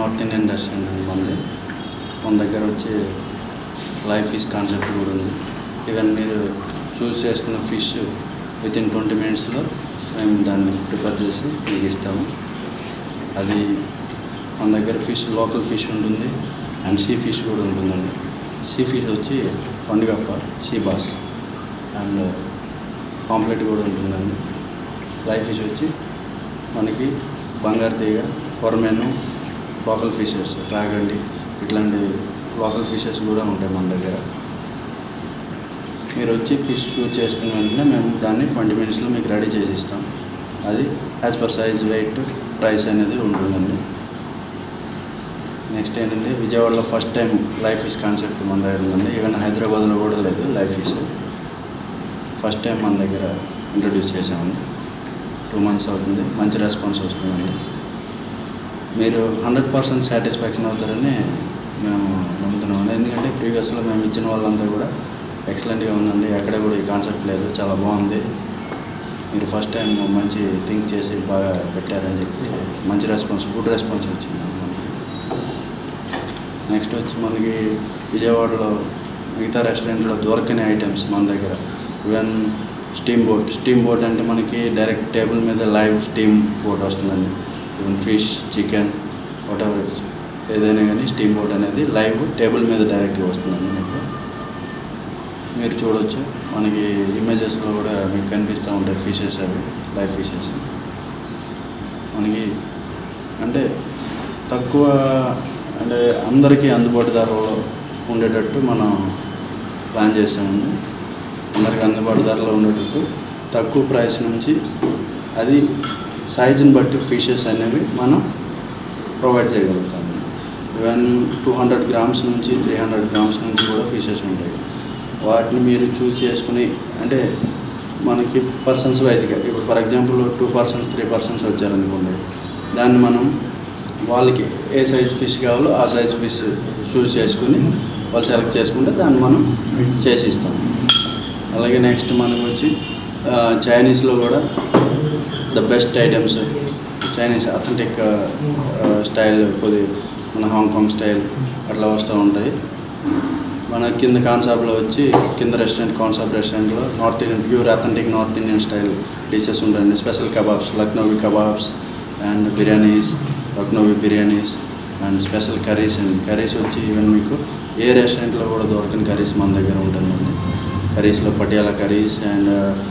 North Indian restaurant అండి మనది మన దగ్గర వచ్చి లైఫ్ ఫిష్ కాన్సెప్ట్ కూడా ఉంది ఈవెన్ మీరు చూస్ చేసుకున్న ఫిష్ విత్ ఇన్ ట్వంటీ మినిట్స్లో మేము దాన్ని ప్రిపేర్ చేసి మీకు ఇస్తాము అది మన దగ్గర ఫిష్ లోకల్ ఫిష్ ఉంటుంది అండ్ సీ ఫిష్ కూడా ఉంటుందండి సీ ఫిష్ వచ్చి పండుగప్ప సీ బాస్ అండ్ పాంప్లెట్ కూడా ఉంటుందండి లైఫ్ ఫిష్ వచ్చి మనకి బంగారు తీగ కొరమేను లోకల్ ఫిషెస్ రాగండి ఇట్లాంటి లోకల్ ఫిషెస్ కూడా ఉంటాయి మన దగ్గర మీరు వచ్చి ఫిష్ చూస్ చేసుకున్న వెంటనే మేము దాన్ని ట్వంటీ మినిట్స్లో మీకు రెడీ చేసి ఇస్తాం అది as per size weight price అనేది ఉంటుందండి నెక్స్ట్ ఏంటంటే విజయవాడలో first time live fish concept మన దగ్గర ఉందండి ఈవెన్ హైదరాబాద్లో కూడా లేదు లైఫ్ ఫిష్ ఫస్ట్ టైం మన దగ్గర ఇంట్రడ్యూస్ చేసామండి టూ మంత్స్ అవుతుంది మంచి రెస్పాన్స్ వస్తుందండి మీరు హండ్రెడ్ పర్సెంట్ సాటిస్ఫాక్షన్ అవుతారని మేము నమ్ముతున్నామండి ఎందుకంటే ప్రీవియస్లో మేము ఇచ్చిన వాళ్ళంతా కూడా ఎక్సలెంట్గా ఉందండి ఎక్కడ కూడా ఈ కాన్సెప్ట్ లేదు చాలా బాగుంది మీరు ఫస్ట్ టైం మంచి థింక్ చేసి బాగా పెట్టారని చెప్పి మంచి రెస్పాన్స్ గుడ్ రెస్పాన్స్ వచ్చింది మనకి నెక్స్ట్ వచ్చి మనకి విజయవాడలో మిగతా రెస్టారెంట్లో దొరకని ఐటమ్స్ మన దగ్గర even steam boat steam boat అంటే మనకి డైరెక్ట్ టేబుల్ మీద లైవ్ స్టీమ్ బోట్ వస్తుందండి ఈవెన్ ఫిష్ చికెన్ వాటెవర్ ఏదైనా కానీ స్టీమ్ బోట్ అనేది లైవ్ టేబుల్ మీద డైరెక్ట్గా వస్తుందండి మీకు మీరు చూడవచ్చు మనకి ఇమేజెస్లో కూడా మీకు కనిపిస్తూ ఉంటాయి ఫిషెస్ అవి లైవ్ ఫిషెస్ మనకి అంటే తక్కువ అంటే అందరికీ అందుబాటు ధరలో ఉండేటట్టు మనం ప్లాన్ చేసామండి అందరికీ అందుబాటు ధరలో ఉండేటట్టు తక్కువ ప్రైస్ నుంచి అది సైజుని బట్టి ఫిషెస్ అనేవి మనం ప్రొవైడ్ చేయగలుగుతాం ఈవెన్ టూ హండ్రెడ్ గ్రామ్స్ నుంచి త్రీ హండ్రెడ్ గ్రామ్స్ నుంచి కూడా ఫిషెస్ ఉంటాయి వాటిని మీరు చూస్ చేసుకుని అంటే మనకి పర్సన్స్ వైజ్గా ఇప్పుడు for example two persons three persons వచ్చారనుకోండి దాన్ని మనం వాళ్ళకి ఏ సైజ్ ఫిష్ కావాలో ఆ సైజ్ ఫిష్ చూస్ చేసుకుని వాళ్ళు సెలెక్ట్ చేసుకుంటే దాన్ని మనం చేసి ఇస్తాం అలాగే నెక్స్ట్ మనకు వచ్చి ఆ, చైనీస్లో కూడా the best items Chinese authentic style కొద్ది మన హాంకాంగ్ స్టైల్ అట్లా వస్తూ ఉంటాయి మన కింద కాన్సాప్లో వచ్చి కింద రెస్టారెంట్ కాన్సాప్ రెస్టారెంట్లో North Indian pure authentic North Indian style dishes ఉంటాయండి special kebabs Lucknowi kebabs and biryanis Lucknowi biryanis and special curries అండి కర్రీస్ వచ్చి ఈవెన్ మీకు ఏ రెస్టారెంట్లో కూడా దొరకని కర్రీస్ మన దగ్గర ఉంటుందండి కర్రీస్లో Patiala curries and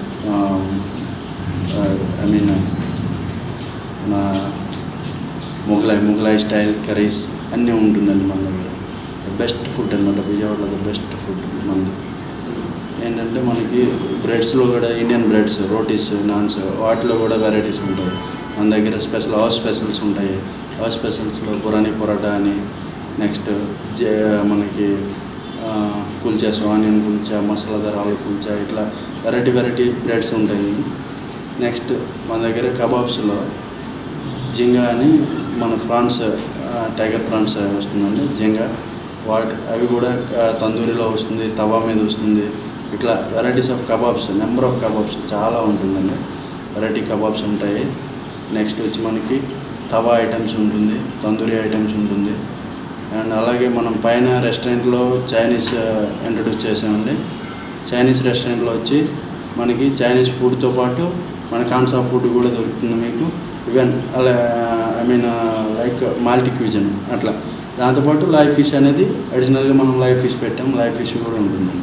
I mean మన మొగలాయ్ మొగలాయ్ స్టైల్ కర్రీస్ అన్నీ ఉంటుందండి మన దగ్గర బెస్ట్ ఫుడ్ అనమాట విజయవాడలో ద బెస్ట్ ఫుడ్ మంది ఏంటంటే మనకి బ్రెడ్స్లో కూడా ఇండియన్ బ్రెడ్స్ రోటీస్ నాన్స్ వాటిలో కూడా వెరైటీస్ ఉంటాయి మన దగ్గర స్పెషల్ హౌస్ స్పెషల్స్ ఉంటాయి హౌస్ స్పెషల్స్లో బురానీ పొరాటా అని నెక్స్ట్ జే మనకి ఆ, కుల్చాస్ ఆనియన్ కుల్చా మసాలాదార్ ఆలు కుల్చా ఇట్లా వెరైటీ వెరైటీ బ్రెడ్స్ ఉంటాయి నెక్స్ట్ మన దగ్గర కబాబ్స్లో జింగా అని మన ఫ్రాన్స్ ఆ, టైగర్ ఫ్రాన్స్ వస్తుందండి జింగా వాటి అవి కూడా ఆ, తందూరిలో వస్తుంది తవా మీద వస్తుంది ఇట్లా varieties of kebabs number of kebabs చాలా ఉంటుందండి వెరైటీ కబాబ్స్ ఉంటాయి నెక్స్ట్ వచ్చి మనకి తవా ఐటమ్స్ ఉంటుంది తందూరి ఐటమ్స్ ఉంటుంది అండ్ అలాగే మనం పైన రెస్టారెంట్లో చైనీస్ ఇంట్రడ్యూస్ చేసామండి చైనీస్ రెస్టారెంట్లో వచ్చి మనకి చైనీస్ ఫుడ్తో పాటు మన కాన్సా ఫుడ్ కూడా దొరుకుతుంది మీకు ఈవెన్ అలా I mean like multi cuisine అట్లా దాంతోపాటు లైవ్ ఫిష్ అనేది అడిషనల్గా మనం లైవ్ ఫిష్ పెట్టాం లైవ్ ఫిష్ కూడా ఉంటుంది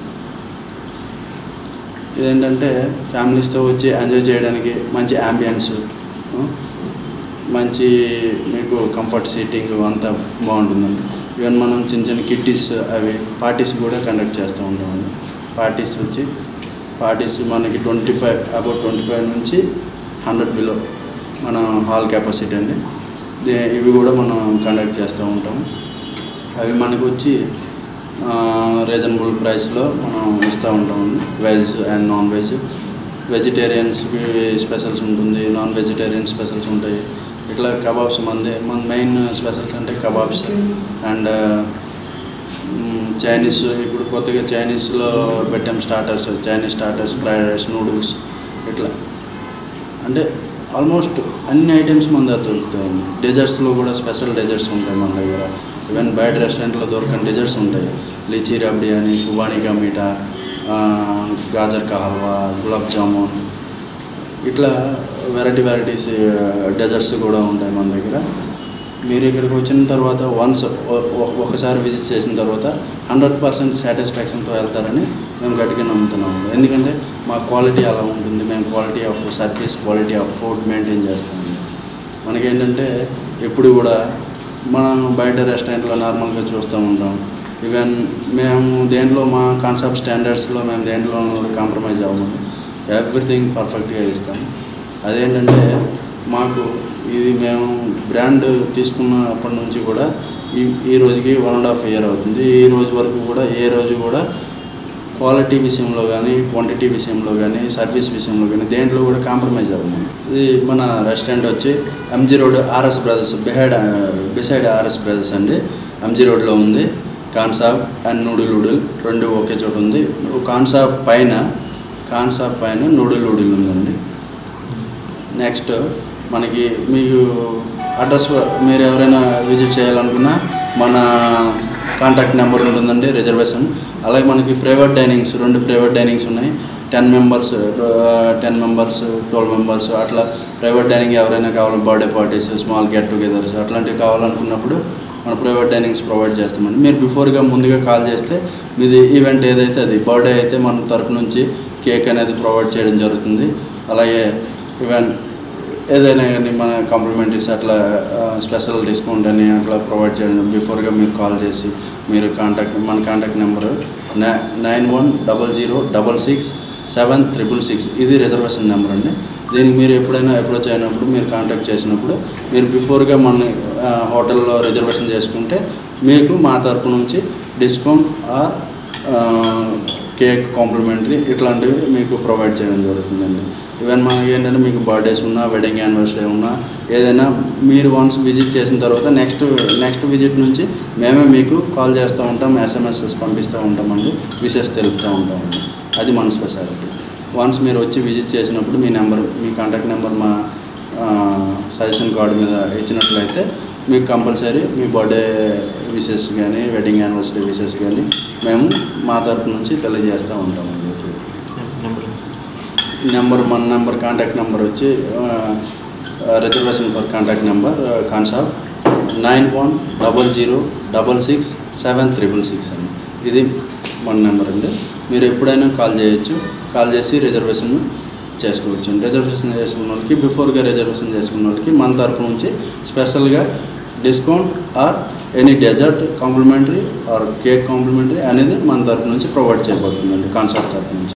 ఇదేంటంటే ఫ్యామిలీస్తో వచ్చి ఎంజాయ్ చేయడానికి మంచి యాంబియన్స్ మంచి మీకు కంఫర్ట్ సీటింగ్ అంతా బాగుంటుందండి ఈవెన్ మనం చిన్న చిన్న కిట్టీస్ అవి పార్టీస్ కూడా కండక్ట్ చేస్తూ ఉంటామండి పార్టీస్ వచ్చి పార్టీస్ మనకి twenty five about twenty five నుంచి హండ్రెడ్ బిలో మన హాల్ కెపాసిటీ అండి దే- ఇవి కూడా మనం కండక్ట్ చేస్తూ ఉంటాము అవి మనకు వచ్చి రీజనబుల్ ప్రైస్లో మనం ఇస్తూ ఉంటామండి వెజ్ అండ్ నాన్ వెజ్ వెజిటేరియన్స్కి స్పెషల్స్ ఉంటుంది నాన్ వెజిటేరియన్ స్పెషల్స్ ఉంటాయి ఇట్లా కబాబ్స్ మంది మన మెయిన్ స్పెషల్స్ అంటే కబాబ్స్ అండ్ చైనీస్ ఇప్పుడు కొత్తగా చైనీస్లో పెట్టాం starters Chinese starters fried rice noodles ఇట్లా అంటే ఆల్మోస్ట్ అన్ని ఐటమ్స్ మన దగ్గర దొరుకుతాయండి డెజర్ట్స్లో కూడా స్పెషల్ డెజర్ట్స్ ఉంటాయి మన దగ్గర ఈవెన్ బయట రెస్టారెంట్లో దొరకని డెజర్ట్స్ ఉంటాయి లిచీ రబ్డీ అని కుబానికా మీఠా ఆ, గాజర్ కా హల్వా గులాబ్ జామున్ ఇట్లా వెరైటీ వెరైటీస్ డెజర్ట్స్ కూడా ఉంటాయి మన దగ్గర మీరు ఇక్కడికి వచ్చిన తర్వాత వన్స్ ఒకసారి విజిట్ చేసిన తర్వాత హండ్రెడ్ పర్సెంట్ సాటిస్ఫాక్షన్తో వెళ్తారని మేము గట్టిగా నమ్ముతున్నాము ఎందుకంటే మా క్వాలిటీ అలా ఉంటుంది మేము quality of service quality of food maintain చేస్తామండి మనకేంటంటే ఎప్పుడు కూడా మనం బయట రెస్టారెంట్లో నార్మల్గా చూస్తూ ఉంటాం ఈవెన్ మేము దేంట్లో మా కాన్సెప్ట్ స్టాండర్డ్స్లో మేము దేంట్లో కాంప్రమైజ్ అవ్వము ఎవ్రీథింగ్ పర్ఫెక్ట్గా ఇస్తాం అదేంటంటే మాకు ఇది మేము బ్రాండ్ తీసుకున్నప్పటి నుంచి కూడా ఈ ఈ రోజుకి వన్ అండ్ హాఫ్ ఇయర్ అవుతుంది ఈ రోజు వరకు కూడా ఏ రోజు కూడా క్వాలిటీ విషయంలో కానీ క్వాంటిటీ విషయంలో కానీ సర్వీస్ విషయంలో కానీ దేంట్లో కూడా కాంప్రమైజ్ అవ్వము ఇది మన రెస్టారెంట్ వచ్చి MG road RS brothers behind beside RS brothers అండి ఎంజీ రోడ్లో ఉంది కాన్సాబ్ అండ్ నూడిల్ నూడిల్ రెండు ఒకే చోట ఉంది కాన్సాబ్ పైన కాన్సాబ్ పైన నూడిల్ నూడిల్ ఉందండి నెక్స్ట్ మనకి మీకు అడ్రస్ మీరు ఎవరైనా విజిట్ చేయాలనుకున్నా మన కాంటాక్ట్ నెంబర్ ఉంటుందండి రిజర్వేషన్ అలాగే మనకి ప్రైవేట్ డైనింగ్స్ రెండు ప్రైవేట్ డైనింగ్స్ ఉన్నాయి ten members ten members twelve members అట్లా ప్రైవేట్ డైనింగ్ ఎవరైనా కావాలి birthday parties small get togethers అట్లాంటివి కావాలనుకున్నప్పుడు మన ప్రైవేట్ డైనింగ్స్ ప్రొవైడ్ చేస్తామండి మీరు బిఫోర్గా ముందుగా కాల్ చేస్తే మీది ఈవెంట్ ఏదైతే అది బర్త్డే అయితే మన తరపు నుంచి కేక్ అనేది ప్రొవైడ్ చేయడం జరుగుతుంది అలాగే ఈవెన్ ఏదైనా కానీ మన కాంప్లిమెంటరీస్ అట్లా స్పెషల్ డిస్కౌంట్ అని అట్లా ప్రొవైడ్ చేయడం బిఫోర్గా మీరు కాల్ చేసి మీరు కాంటాక్ట్ మన contact number nine one double zero double six seven triple six ఇది రిజర్వేషన్ నెంబర్ అండి దీనికి మీరు ఎప్పుడైనా అప్రోచ్ అయినప్పుడు మీరు కాంటాక్ట్ చేసినప్పుడు మీరు బిఫోర్గా మన ఆ, హోటల్లో రిజర్వేషన్ చేసుకుంటే మీకు మా తరపు నుంచి డిస్కౌంట్ ఆర్ కేక్ కాంప్లిమెంటరీ ఇట్లాంటివి మీకు ప్రొవైడ్ చేయడం జరుగుతుందండి ఈవెన్ మనకి ఏంటంటే మీకు బర్త్డేస్ ఉన్నా వెడ్డింగ్ యానివర్సరీ ఉన్నా ఏదైనా మీరు వన్స్ విజిట్ చేసిన తర్వాత నెక్స్ట్ నెక్స్ట్ విజిట్ నుంచి మేమే మీకు కాల్ చేస్తూ ఉంటాం ఎస్ఎంఎస్ఎస్ పంపిస్తూ ఉంటామండి విషెస్ తెలుపుతూ ఉంటామండి అది మన స్పెషాలిటీ వన్స్ మీరు వచ్చి విజిట్ చేసినప్పుడు మీ నెంబర్ మీ కాంటాక్ట్ నెంబర్ మా సజెషన్ కార్డు మీద ఇచ్చినట్లయితే మీకు కంపల్సరీ మీ బర్త్డే విషెస్ కానీ వెడ్డింగ్ యానివర్సరీ విషెస్ కానీ మేము మా తరపు నుంచి తెలియజేస్తూ ఉంటామండి ఎప్పుడు. నెంబర్ నెంబర్ మన నెంబర్ కాంటాక్ట్ నెంబర్ వచ్చి రిజర్వేషన్ ఫర్ కాంటాక్ట్ నెంబర్ కాన్సాప్ nine one double zero double six seven triple six అండి ఇది మన నెంబర్ అండి మీరు ఎప్పుడైనా కాల్ చేయొచ్చు కాల్ చేసి రిజర్వేషన్ చేసుకోవచ్చు రిజర్వేషన్ చేసుకున్న వాళ్ళకి బిఫోర్గా రిజర్వేషన్ చేసుకున్న వాళ్ళకి మన తరపు నుంచి స్పెషల్గా discount or any dessert complimentary or cake complimentary అనేది మన తరపు నుంచి ప్రొవైడ్ చేయబడుతుందండి కాన్సెప్ట్ తరపు నుంచి